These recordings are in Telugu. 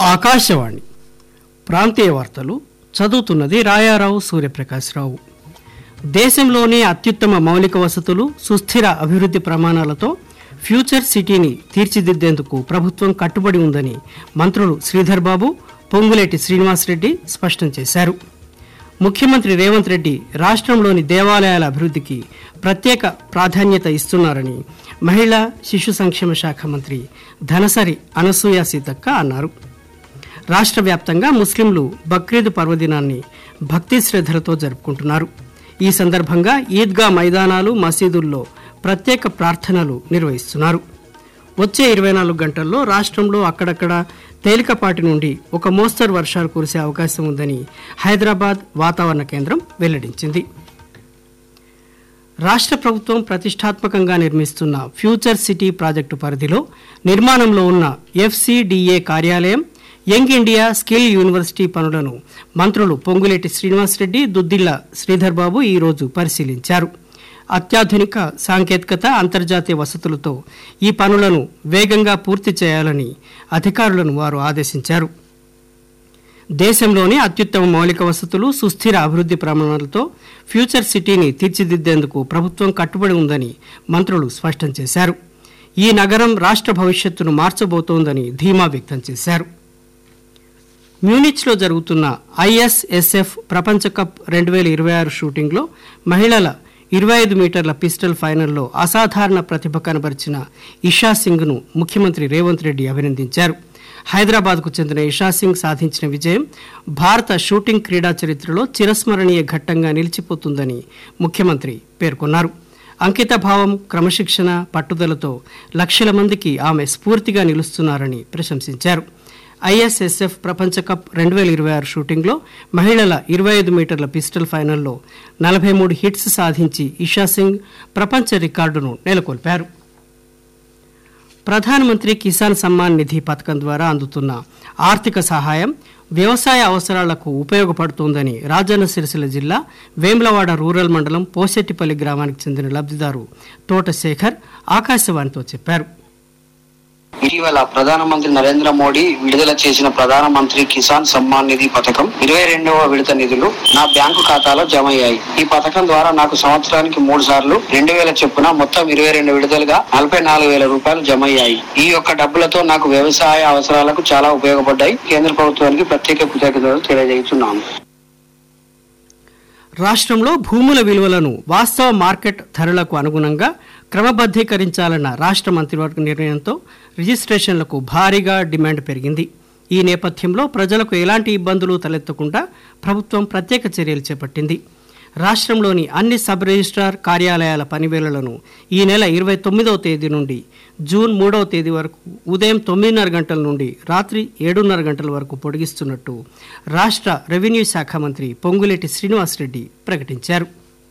ఆకాశవాణి ప్రాంతీయ వార్తలు చదువుతున్నది రాయారావు సూర్యప్రకాశ్రావు దేశంలోనే అత్యుత్తమ మౌలిక వసతులు సుస్థిర అభివృద్ధి ప్రమాణాలతో ఫ్యూచర్ సిటీని తీర్చిదిద్దేందుకు ప్రభుత్వం కట్టుబడి ఉందని మంత్రులు శ్రీధర్ బాబు పొంగులేటి శ్రీనివాసరెడ్డి స్పష్టం చేశారు ముఖ్యమంత్రి రేవంత్ రెడ్డి రాష్ట్రంలోని దేవాలయాల అభివృద్ధికి ప్రత్యేక ప్రాధాన్యత ఇస్తున్నారని మహిళా శిశు సంక్షేమ శాఖ మంత్రి ధనసరి అనసూయ సీతక్క అన్నారు రాష్ట్ర వ్యాప్తంగా ముస్లింలు బక్రీద్ పర్వదినాన్ని భక్తి శ్రద్ధలతో జరుపుకుంటున్నారు ఈ సందర్భంగా ఈద్గా మైదానాలు మసీదుల్లో ప్రత్యేక ప్రార్థనలు నిర్వహిస్తున్నారు వచ్చే ఇరవై నాలుగు గంటల్లో రాష్ట్రంలో అక్కడక్కడ తేలికపాటి నుండి ఒక మోస్తరు వర్షాలు కురిసే అవకాశం ఉందని హైదరాబాద్ వాతావరణ కేంద్రం వెల్లడించింది రాష్ట్ర ప్రభుత్వం ప్రతిష్టాత్మకంగా నిర్మిస్తున్న ఫ్యూచర్ సిటీ ప్రాజెక్టు పరిధిలో నిర్మాణంలో ఉన్న ఎఫ్సిడిఏ కార్యాలయం యంగ్ ఇండియా స్కిల్ యూనివర్సిటీ పనులను మంత్రులు పొంగులేటి శ్రీనివాసరెడ్డి దుద్దిళ్ల శ్రీధర్ బాబు ఈరోజు పరిశీలించారు అత్యాధునిక సాంకేతికత అంతర్జాతీయ వసతులతో ఈ పనులను వేగంగా పూర్తి చేయాలని అధికారులను వారు ఆదేశించారు దేశంలోని అత్యుత్తమ మౌలిక వసతులు సుస్థిర అభివృద్ధి ప్రమాణాలతో ఫ్యూచర్ సిటీని తీర్చిదిద్దేందుకు ప్రభుత్వం కట్టుబడి ఉందని మంత్రులు స్పష్టం చేశారు ఈ నగరం రాష్ట్ర భవిష్యత్తును మార్చబోతోందని ధీమా వ్యక్తం చేశారు మ్యూనిచ్లో జరుగుతున్న ఐఎస్ఎస్ఎఫ్ ప్రపంచ కప్ రెండు వేల ఇరవై ఆరు షూటింగ్లో మహిళల ఇరవై ఐదు మీటర్ల పిస్టల్ ఫైనల్లో అసాధారణ ప్రతిభ కనబరిచిన ఇషా సింగ్ను ముఖ్యమంత్రి రేవంత్ రెడ్డి అభినందించారు హైదరాబాద్కు చెందిన ఇషా సింగ్ సాధించిన విజయం భారత షూటింగ్ క్రీడా చరిత్రలో చిరస్మరణీయ ఘట్టంగా నిలిచిపోతుందని ముఖ్యమంత్రి పేర్కొన్నారు అంకితభావం క్రమశిక్షణ పట్టుదలతో లక్షల మందికి ఆమె స్ఫూర్తిగా నిలుస్తున్నారని ప్రశంసించారు ఐఎస్ఎస్ఎఫ్ ప్రపంచ కప్ రెండు వేల ఇరవై ఆరు షూటింగ్లో మహిళల ఇరవై ఐదు మీటర్ల పిస్టల్ ఫైనల్లో నలభై మూడు హిట్స్ సాధించి ఇషా సింగ్ ప్రపంచ రికార్డును నెలకొల్పారు ప్రధానమంత్రి కిసాన్ సమ్మాన్ నిధి పథకం ద్వారా అందుతున్న ఆర్థిక సహాయం వ్యవసాయ అవసరాలకు ఉపయోగపడుతోందని రాజన్న సిరిసిల్ల జిల్లా వేములవాడ రూరల్ మండలం పోసెట్టిపల్లి గ్రామానికి చెందిన లబ్ధిదారు తోట శేఖర్ ఆకాశవాణితో చెప్పారు ఇటీవల ప్రధానమంత్రి నరేంద్ర మోడీ విడుదల చేసిన ప్రధానమంత్రి కిసాన్ సమ్మాన్ నిధి పథకం ఇరవై రెండవ విడత నిధులు నా బ్యాంకు ఖాతాలో జమ అయ్యాయి ఈ పథకం ద్వారా నాకు సంవత్సరానికి మూడు సార్లు రెండు వేల చొప్పున మొత్తం ఇరవై రెండు విడుదలుగా నలభై నాలుగు వేల రూపాయలు జమ అయ్యాయి ఈ యొక్క డబ్బులతో నాకు వ్యవసాయ అవసరాలకు చాలా ఉపయోగపడ్డాయి కేంద్ర ప్రభుత్వానికి ప్రత్యేక కృతజ్ఞతలు తెలియజేస్తున్నాను రాష్ట్రంలో భూముల విలువలను వాస్తవ మార్కెట్ ధరలకు అనుగుణంగా క్రమబద్ధీకరించాలన్న రాష్ట్ర మంత్రివర్గ నిర్ణయంతో రిజిస్ట్రేషన్లకు భారీగా డిమాండ్ పెరిగింది ఈ నేపథ్యంలో ప్రజలకు ఎలాంటి ఇబ్బందులు తలెత్తకుండా ప్రభుత్వం ప్రత్యేక చర్యలు చేపట్టింది రాష్ట్రంలోని అన్ని సబ్ రిజిస్ట్రార్ కార్యాలయాల పనివేళలను ఈ నెల ఇరవై తొమ్మిదవ తేదీ నుండి జూన్ మూడవ తేదీ వరకు ఉదయం తొమ్మిదిన్నర గంటల నుండి రాత్రి ఏడున్నర గంటల వరకు పొడిగిస్తున్నట్టు రాష్ట్ర రెవెన్యూ శాఖ మంత్రి పొంగులేటి శ్రీనివాసరెడ్డి ప్రకటించారు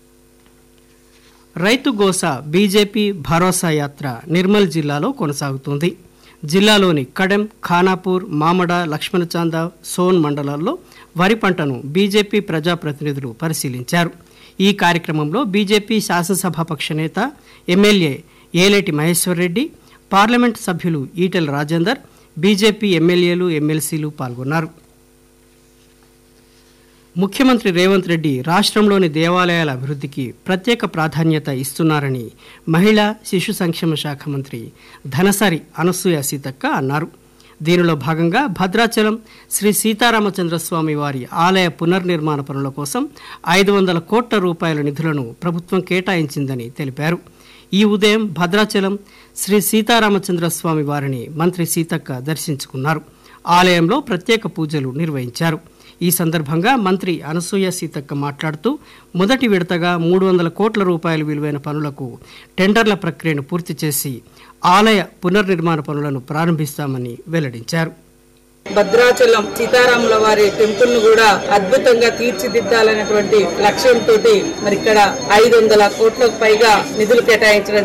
రైతు గోస బీజేపీ భరోసా యాత్ర నిర్మల్ జిల్లాలో కొనసాగుతోంది జిల్లాలోని కడెం ఖానాపూర్ మామడ లక్ష్మణచాంద సోన్ మండలాల్లో వరి పంటను బీజేపీ ప్రజాప్రతినిధులు పరిశీలించారు ఈ కార్యక్రమంలో బీజేపీ శాసనసభాపక్ష నేత ఎమ్మెల్యే ఏలేటి మహేశ్వర్ రెడ్డి పార్లమెంట్ సభ్యులు ఈటెల రాజేందర్ బీజేపీ ఎమ్మెల్యేలు ఎమ్మెల్సీలు పాల్గొన్నారు ముఖ్యమంత్రి రేవంత్ రెడ్డి రాష్ట్రంలోని దేవాలయాల అభివృద్ధికి ప్రత్యేక ప్రాధాన్యత ఇస్తున్నారని మహిళా శిశు సంక్షేమ శాఖ మంత్రి ధనసరి అనసూయ సీతక్క అన్నారు దీనిలో భాగంగా భద్రాచలం శ్రీ సీతారామచంద్రస్వామి వారి ఆలయ పునర్నిర్మాణ పనుల కోసం ఐదు వందల కోట్ల రూపాయల నిధులను ప్రభుత్వం కేటాయించిందని తెలిపారు ఈ ఉదయం భద్రాచలం శ్రీ సీతారామచంద్రస్వామి వారిని మంత్రి సీతక్క దర్శించుకున్నారు ఆలయంలో ప్రత్యేక పూజలు నిర్వహించారు ఈ సందర్భంగా మంత్రి అనసూయ సీతక్క మాట్లాడుతూ మొదటి విడతగా మూడు వందల కోట్ల రూపాయల విలువైన పనులకు టెండర్ల ప్రక్రియను పూర్తి చేసి ఆలయ పునర్నిర్మాణ పనులను ప్రారంభిస్తామని వెల్లడించారు భద్రాచలం సీతారాముల వారి టెంపుల్ ను కూడా అద్భుతంగా తీర్చిదిద్దాలనేటువంటి లక్ష్యంతో మరి ఇక్కడ ఐదు వందల కోట్లకు పైగా నిధులు కేటాయించడం